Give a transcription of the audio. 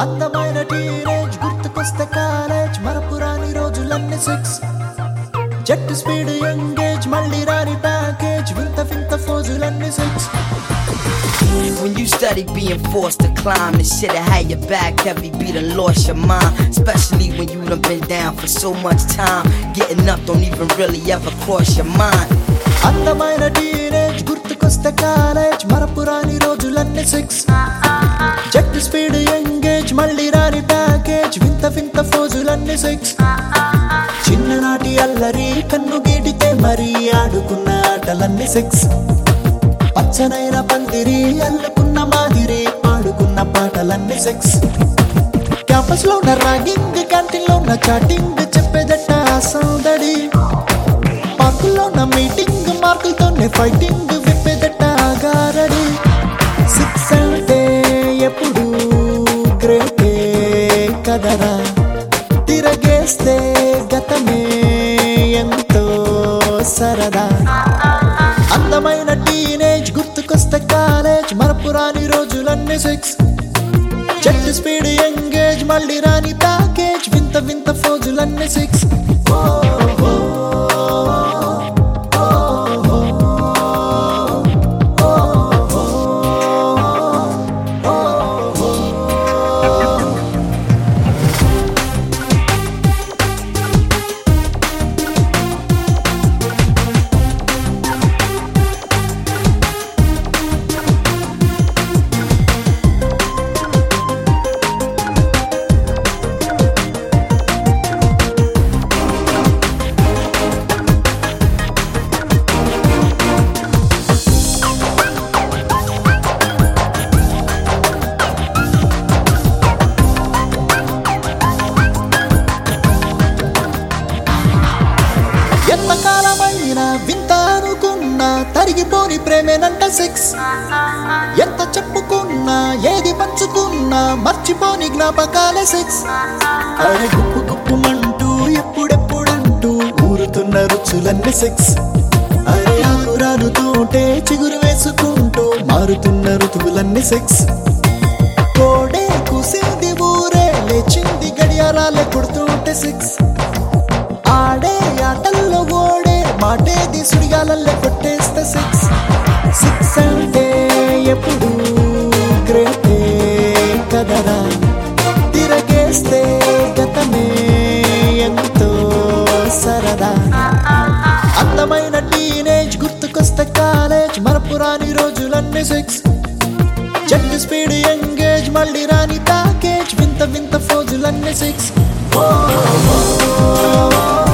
అందమైన టీనేజ్ గుర్తుకొస్తే కాలేజ్ మరపురాని రోజులన్నీ సెక్స్ జట్టు స్పీడ్ ఎంగేజ్ మళ్ళీ రాని ప్యాకేజ్ వింత వింత ఫోజులన్నీ sex When you study being forced to climb, the shit that had your back heavy, be done lost your mind. Especially when you done been down for so much time. Getting up don't even really ever cross your mind. అందమైన teenage గుర్తుకొస్తే college మరపురాని రోజులన్నీ sex జట్టు speed engage మళ్ళీ రాని package వింత వింత ఫోజులన్నీ సెక్స్ చిన్ననాటి అల్లరి కన్ను గీటితే మరీ ఆడుకున్న ఆటలన్నీ సెక్స్ పచ్చనైన పందిరి అల్లుకున్న మాదిరి పాడుకున్న పాటలన్నీ సెక్స్ క్యాంపస్ లో ఉన్న ర్యాగింగ్ క్యాంటీన్ లో ఉన్న చాటింగ్ చెప్పేదట సౌదడి పార్కుల్లో ఉన్న మీటింగ్ మార్కులతోనే ఫైటింగ్ విప్పేదట గారడి సిక్స్ అంటే ఎప్పుడు గ్రేటే కదరా తిరగేస్తే గతమే ఎంతో సరదా అందమైన టీనేజ్ గుర్తుకొస్తే కాలేజ్ మరపురాని రోజులన్నీ సెక్స్ జట్టు స్పీడ్ ఎంగేజ్ మళ్ళీ రాని ప్యాకేజ్ వింత వింత ఫోజులన్నీ సెక్స్ ఎంతకాలమైన వింత అనుకున్నా తరిగిపోని ప్రేమేనంట సెక్స్ ఎంత చెప్పుకున్నా ఏది పంచుకున్నా మర్చిపోని జ్ఞాపకాలే సెక్స్ అరే గుప్పు గుప్పుమంటూ ఎప్పుడెప్పుడంటూ ఊరుతున్న రుచులన్నీ సెక్స్ అరే ఆకురాలు తోటే చిగురు వేసుకుంటూ మారుతున్న ఋతువులన్నీ సెక్స్ కోడే కుసింది ఊరే లేచింది గడియారాలే కొడుతుంటే సెక్స్ ఆడే ఆటల్లో ఓడే మాటేది సుడిగాలల్లే కొట్టేస్తే సిక్స్ సిక్స్ అంటే ఎప్పుడు గ్రేటే కదరా తిరగేస్తే గతమే ఎంతో సరదా అందమైన టీనేజ్ గుర్తుకొస్తే కాలేజ్ మరపురాని రోజులన్నీ సెక్స్ జట్టు స్పీడ్ ఎంగేజ్ మళ్ళీ రాని ప్యాకేజ్ వింత వింత ఫోజులన్నీ సిక్స్